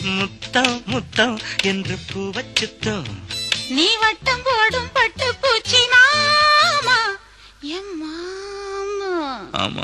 முத்தம் முத்தம் என்று பூ வச்சுத்தோம் நீ வட்டம் போடும் பட்டு பூச்சி மாமா என் மாமா ஆமா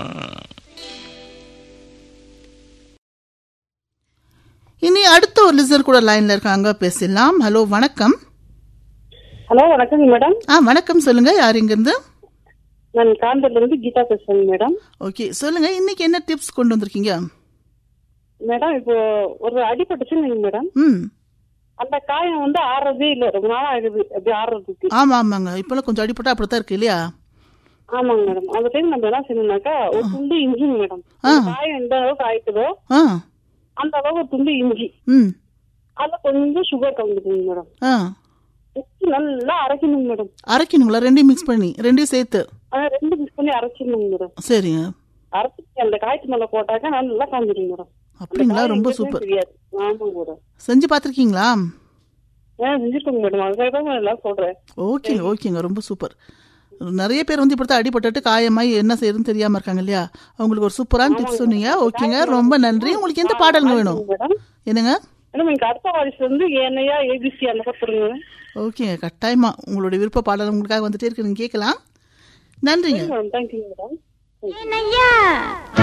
இனி அடுத்த ஒரு லிசர் கூட லைன்ல இருக்காங்க பேசலாம் ஹலோ வணக்கம் ஹலோ வணக்கங்க மேடம் ஆ வணக்கம் சொல்லுங்க யார் இங்கிருந்து நான் காந்தூர்ல இருந்து கீதா பேசுறேங்க மேடம் ஓகே சொல்லுங்க இன்னைக்கு என்ன டிப்ஸ் கொண்டு வந்திருக்கீங்க மேடம் இப்போ ஒரு அடிபட்டுச்சுங்க மேடம் ம் அந்த காயம் வந்து ஆறுறதே இல்ல ரொம்ப நாள் ஆகுது அப்படி ஆறுறதுக்கு ஆமா ஆமாங்க இப்பெல்லாம் கொஞ்சம் அடிப்பட்டா அப்படித்தான் இருக்கு இல்லையா ஆமாங்க மேடம் அந்த டைம் நம்ம என்ன செய்யணும்னாக்கா ஒரு துண்டு இஞ்சிங்க மேடம் அந்த காயம் எந்த அளவுக்கு ஆயிட்டுதோ ஆ அந்த அளவுக்கு ஒரு துண்டு இஞ்சி ம் அதுல கொஞ்சம் சுகர் கலந்துக்குங்க மேடம் ஆ உப்பு நல்லா அரைக்கணுங்க மேடம் அரைக்கணுங்களா ரெண்டையும் மிக்ஸ் பண்ணி ரெண்டையும் சேர்த்து அதான் ரெண்டு மிக்ஸ் பண்ணி அரைச்சிடணுங்க மேடம் சரிங்க அரைச்சி அந்த காய்ச்சி மேல போட்டாக்கா நல்லா காஞ்சிடுங்க மேடம் அந்த அப்படிங்களா காயம் ரொம்ப எங்கேயுமே சூப்பர் தெரியாது ஆமாங்க மேடம் செஞ்சு பார்த்துருக்கீங்களா ஏன் செஞ்சிருக்கோங்க மேடம் அதுக்காக தான் நான் எல்லாம் சொல்றேன் ஓகேங்க ஓகேங்க ரொம்ப சூப்பர் நிறைய பேர் வந்து இப்படி அடிபட்டுட்டு காயமாய் என்ன செய்யறதுன்னு தெரியாம இருக்காங்க இல்லையா அவங்களுக்கு ஒரு சூப்பரான டிப்ஸ் சொன்னீங்க ஓகேங்க ரொம்ப நன்றி உங்களுக்கு எந்த பாடலுங்க வேணும் மேடம் என்னங்க மேடம் எனக்கு அடுத்த வாரிசு வந்து ஏனையா ஏபிசி அந்த பக்கம் சொல்லுங்க ஓகேங்க கட்டாயமா உங்களுடைய விருப்ப பாடல் உங்களுக்காக வந்துட்டே இருக்கு நீங்க கேட்கலாம் நன்றிங்க மேடம் தேங்க்யூ மேடம் ஏனையா